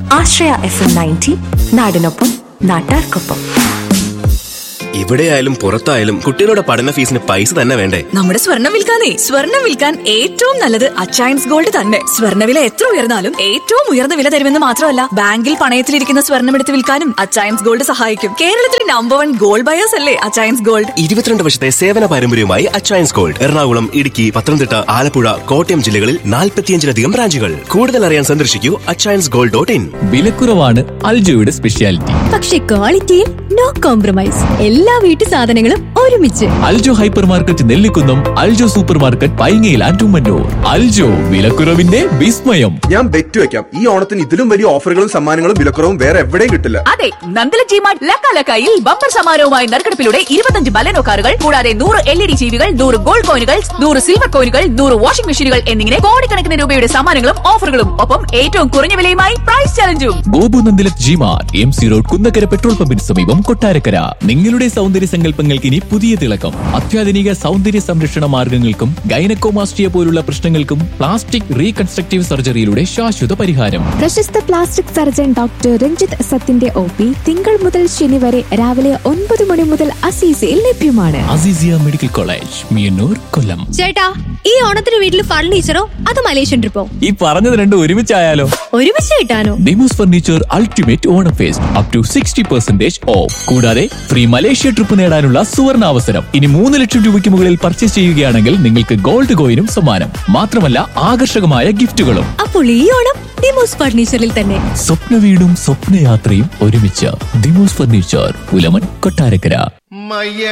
ആശ്രയ F M ninety നാടിനൊപ്പം നാട്ടാർക്കൊപ്പം ഇവിടെയായാലും പുറത്തായാലും കുട്ടികളുടെ പഠന ഫീസിന് പൈസ തന്നെ വേണ്ടേ നമ്മുടെ സ്വർണം വിൽക്കാനേ സ്വർണം വിൽക്കാൻ ഏറ്റവും നല്ലത് അച്ചയൻസ് ഗോൾഡ് തന്നെ സ്വർണ്ണവില എത്ര ഉയർന്നാലും ഏറ്റവും ഉയർന്ന വില തരുമെന്ന് മാത്രമല്ല ബാങ്കിൽ പണയത്തിലിരിക്കുന്ന സ്വർണം എടുത്ത് വിൽക്കാനും അച്ചയൻസ് ഗോൾഡ് സഹായിക്കും കേരളത്തിലെ നമ്പർ വൺ ഗോൾഡ് ബയേഴ്സ് അല്ലേ അച്ചയൻസ് ഗോൾഡ് ഇരുപത്തിരണ്ട് വർഷത്തെ സേവന പാരമ്പര്യവുമായി അച്ചയൻസ് ഗോൾഡ് എറണാകുളം ഇടുക്കി പത്തനംതിട്ട ആലപ്പുഴ കോട്ടയം ജില്ലകളിൽ നാൽപ്പത്തിയഞ്ചിലധികം ബ്രാഞ്ചുകൾ കൂടുതൽ അറിയാൻ സന്ദർശിക്കൂ അച്ചയൻസ് ഗോൾഡ് ഡോട്ട് ഇൻ വിലക്കുറവാണ് അൽജോയുടെ സ്പെഷ്യാലിറ്റി പക്ഷെ ക്വാളിറ്റിയിൽ നോ കോംപ്രമൈസ് എല്ലാ വീട്ടു സാധനങ്ങളും ഒരുമിച്ച് Aljo hypermarket Nellikunnam Aljo supermarket പൈങ്ങയിൽ ആൻഡ് ഉമ്മന്നൂർ അൽജോ വിലക്കുറവിന്റെ വിസ്മയം ഞാൻ ബെറ്റ് വെക്കാം ഈ ഓണത്തിന് ഇതിലും വലിയ ഓഫറുകളും സമ്മാനങ്ങളും വിലക്കുറവും വേറെ എവിടെയും കിട്ടില്ല അതെ നന്ദല ജിമാർട്ട് ലക്കാലക്കായിൽ ബമ്പർ സമാരവുമായി നറുക്കെടുപ്പിലൂടെ ഇരുപത്തഞ്ച് ബലനോ കാറുകൾ കൂടാതെ നൂറ് എൽ ഇ ഡി ജീവികൾ നൂറ് ഗോൾഡ് കോയിനുകൾ നൂറ് സിൽവർ കോയിനുകൾ നൂറ് വാഷിംഗ് മെഷീനുകൾ എന്നിങ്ങനെ കോടിക്കണക്കിന് രൂപയുടെ സമ്മാനങ്ങളും ഓഫറുകളും ഒപ്പം ഏറ്റവും കുറഞ്ഞ വിലയുമായി പ്രൈസ് ചലഞ്ചും Gopu Nandilath Gmart M C road Kunnakkara petrol പമ്പിന് സമീപം കൊട്ടാരക്കര നിങ്ങളുടെ സൗന്ദര്യ സങ്കല്പങ്ങൾക്ക് ഇനി പുതിയ തിളക്കം അത്യാധുനിക സൗന്ദര്യ സംരക്ഷണ മാർഗങ്ങൾക്കും ഗൈനക്കോമാസ്റ്റിയ പോലുള്ള പ്രശ്നങ്ങൾക്കും പ്ലാസ്റ്റിക് റീകൺസ്ട്രക്റ്റീവ് സർജറിയിലൂടെ ശാശ്വത പരിഹാരം പ്രശസ്ത പ്ലാസ്റ്റിക് സർജൻ ഡോക്ടർ രഞ്ജിത്ത് സത്തിന്റെ ഒ പി തിങ്കൾ മുതൽ ശനി വരെ രാവിലെ ഒൻപത് മണി മുതൽ അസീസയിൽ ലഭ്യമാണ് അസീസിയ മെഡിക്കൽ കോളേജ് മിയന്നൂർ കൊല്ലം ചേട്ടാ ഈ ഓണത്തിന് വീട്ടിൽ ഫർണിച്ചറോ അത് മലേഷ്യൻ ട്രിപ്പോ ഈ പറഞ്ഞത് രണ്ടും ഒരുമിച്ചായാലോ ഒരുമിച്ച് കിട്ടാനോ Demos furniture ultimate Onam fest up to sixty percentage off കൂടാതെ ഫ്രീ മലേഷ്യ ട്രിപ്പ് നേടാനുള്ള സുവർണ അവസരം ഇനി മൂന്ന് ലക്ഷം രൂപയ്ക്ക് മുകളിൽ പർച്ചേസ് ചെയ്യുകയാണെങ്കിൽ നിങ്ങൾക്ക് ഗോൾഡ് കോയിനും സമ്മാനം മാത്രമല്ല ആകർഷകമായ ഗിഫ്റ്റുകളും അപ്പോൾ ഈ ഓണം ഡിമോസ് ഫർണിച്ചറിൽ തന്നെ സ്വപ്ന വീടും സ്വപ്നയാത്രയും ഒരുമിച്ച് ദിമോസ് ഫർണിച്ചർ പുലമൻ കൊട്ടാരക്കര